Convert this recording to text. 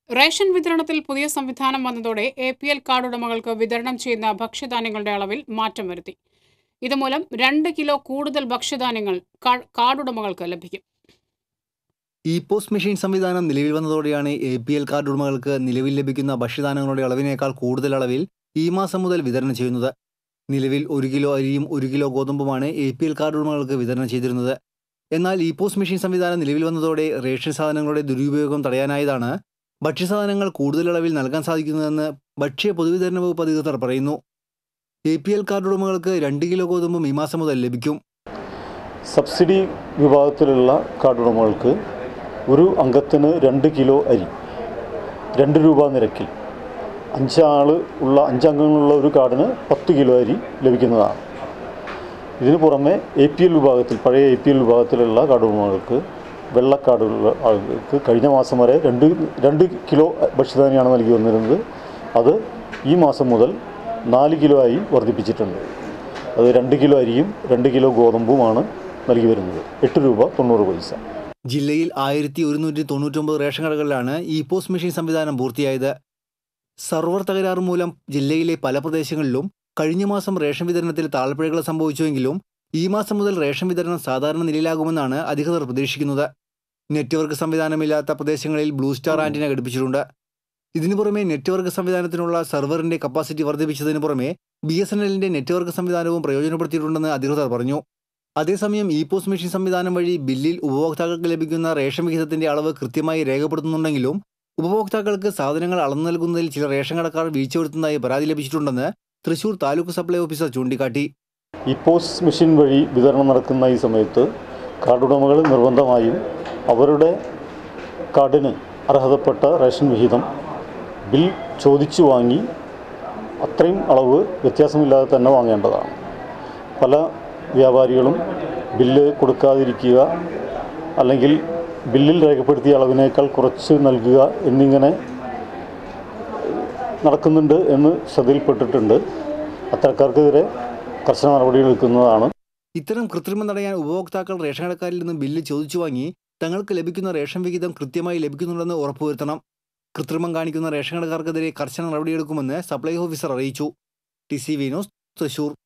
ration വിതരണത്തിൽ പുതിയ സംവിധാനം വന്നതോടെ എ പി എൽ കാർഡ് ഉടമകൾക്ക് വിതരണം ചെയ്യുന്ന ഭക്ഷ്യധാന്യങ്ങളുടെ അളവിൽ മാറ്റം വരുത്തി ഇതുമൂലം രണ്ട് കിലോ കൂടുതൽ ഭക്ഷ്യധാന്യങ്ങൾ കാ- കാർഡ് ഉടമകൾക്ക് ലഭിക്കും ഇ പോസ്റ്റ് മെഷീൻ സംവിധാനം നിലവിൽ വന്നതോടെയാണ് എ പി എൽ കാർഡ് ഉടമകൾക്ക് നിലവിൽ ലഭിക്കുന്ന ഭക്ഷ്യധാന്യങ്ങളുടെ അളവിനേക്കാൾ കൂടുതൽ അളവിൽ ഈ മാസം മുതൽ വിതരണം ചെയ്യുന്നത് നിലവിൽ ഒരു കിലോ അരിയും ഒരു കിലോ ഗോതമ്പുമാണ് എ പി എൽ കാർഡ് ഉടമകൾക്ക് വിതരണം ചെയ്തിരുന്നത് എന്നാൽ ഇ പോസ്റ്റ് മെഷീൻ സംവിധാനം നിലവിൽ വന്നതോടെ റേഷൻ സാധനങ്ങളുടെ ദുരുപയോഗം തടയാനായതാണ് ഭക്ഷ്യസാധനങ്ങൾ കൂടുതൽ അളവിൽ നൽകാൻ സാധിക്കുന്നതെന്ന് ഭക്ഷ്യ പൊതുവിതരണ വകുപ്പ് അധികൃതർ പറയുന്നു എ പി എൽ കാർഡ് ഉടമകൾക്ക് രണ്ട് കിലോ ഗോതമ്പും ഈ മാസം മുതൽ ലഭിക്കും സബ്സിഡി വിഭാഗത്തിലുള്ള കാർഡ് ഉടമകൾക്ക് ഒരു അംഗത്തിന് രണ്ട് കിലോ അരി രണ്ട് രൂപ നിരക്കിൽ അഞ്ചാൾ ഉള്ള അഞ്ചംഗങ്ങളുള്ള ഒരു കാർഡിന് പത്ത് കിലോ അരി ലഭിക്കുന്നതാണ് ഇതിനു പുറമെ എ പി എൽ വിഭാഗത്തിൽ പഴയ എ പി എൽ വിഭാഗത്തിലുള്ള കാർഡ് ഉടമകൾക്ക് വെള്ളക്കാർഡുള്ള ആളുകൾക്ക് കഴിഞ്ഞ മാസം വരെ രണ്ട് രണ്ട് കിലോ ഭക്ഷ്യധാന്യമാണ് നൽകി വന്നിരുന്നത് അത് ഈ മാസം മുതൽ നാല് കിലോ ആയി വർദ്ധിപ്പിച്ചിട്ടുണ്ട് അത് രണ്ട് കിലോ അരിയും രണ്ട് കിലോ ഗോതമ്പുമാണ് നൽകി വരുന്നത് എട്ട് രൂപ തൊണ്ണൂറ് പൈസ ജില്ലയിൽ ആയിരത്തി ഒരുന്നൂറ്റി തൊണ്ണൂറ്റൊമ്പത് റേഷൻ കടകളിലാണ് ഇ പോസ്റ്റ് മെഷീൻ സംവിധാനം പൂർത്തിയായത് സർവർ തകരാറ് മൂലം ജില്ലയിലെ പല പ്രദേശങ്ങളിലും കഴിഞ്ഞ മാസം റേഷൻ വിതരണത്തിൽ താഴ്പിഴകൾ സംഭവിച്ചുവെങ്കിലും ഈ മാസം മുതൽ റേഷൻ വിതരണം സാധാരണ നിലയിലാകുമെന്നാണ് അധികൃതർ പ്രതീക്ഷിക്കുന്നത് നെറ്റ്വർക്ക് സംവിധാനമില്ലാത്ത പ്രദേശങ്ങളിൽ ബ്ലൂ സ്റ്റാർ ആന്റിന ഘടിപ്പിച്ചിട്ടുണ്ട് ഇതിനു പുറമെ നെറ്റ്വർക്ക് സംവിധാനത്തിനുള്ള സെർവറിന്റെ കപ്പാസിറ്റി വർദ്ധിപ്പിച്ചതിന് പുറമെ ബി എസ് എൻ എല്ലിന്റെ നെറ്റ്വർക്ക് സംവിധാനവും പ്രയോജനപ്പെടുത്തിയിട്ടുണ്ടെന്ന് അധികൃതർ പറഞ്ഞു അതേസമയം ഇ പോസ്റ്റ് മെഷീൻ സംവിധാനം വഴി ബില്ലിൽ ഉപഭോക്താക്കൾക്ക് ലഭിക്കുന്ന റേഷൻ വിഹിതത്തിന്റെ അളവ് കൃത്യമായി രേഖപ്പെടുത്തുന്നുണ്ടെങ്കിലും ഉപഭോക്താക്കൾക്ക് സാധനങ്ങൾ അളന്നു നൽകുന്നതിൽ ചില റേഷൻ കടക്കാർ വീഴ്ച വരുത്തുന്നതായി പരാതി ലഭിച്ചിട്ടുണ്ടെന്ന് തൃശൂർ താലൂക്ക് സപ്ലൈ ഓഫീസർ ചൂണ്ടിക്കാട്ടി ഈ പോസ്റ്റ് മെഷീൻ വഴി വിതരണം നടക്കുന്ന ഈ സമയത്ത് കാർഡ് ഉടമകൾ നിർബന്ധമായും അവരുടെ കാർഡിന് അർഹതപ്പെട്ട റേഷൻ വിഹിതം ബിൽ ചോദിച്ചു വാങ്ങി അത്രയും അളവ് വ്യത്യാസമില്ലാതെ തന്നെ വാങ്ങേണ്ടതാണ് പല വ്യാപാരികളും ബില്ല് കൊടുക്കാതിരിക്കുക അല്ലെങ്കിൽ ബില്ലിൽ രേഖപ്പെടുത്തിയ അളവിനേക്കാൾ കുറച്ച് നൽകുക എന്നിങ്ങനെ നടക്കുന്നുണ്ട് എന്ന് ശ്രദ്ധയിൽപ്പെട്ടിട്ടുണ്ട് അത്തരക്കാർക്കെതിരെ കർശന നടപടിയെടുക്കുന്നതാണ് ഇത്തരം കൃത്രിമം തടയാൻ ഉപഭോക്താക്കൾ റേഷൻ കടക്കാരിൽ നിന്ന് ബില്ല് ചോദിച്ചു വാങ്ങി തങ്ങൾക്ക് ലഭിക്കുന്ന റേഷൻ വിഹിതം കൃത്യമായി ലഭിക്കുന്നുണ്ടെന്ന് ഉറപ്പുവരുത്തണം കൃത്രിമം കാണിക്കുന്ന റേഷൻ കടക്കാർക്കെതിരെ കർശന നടപടിയെടുക്കുമെന്ന് സപ്ലൈ ഓഫീസർ അറിയിച്ചു T C V news Thrissur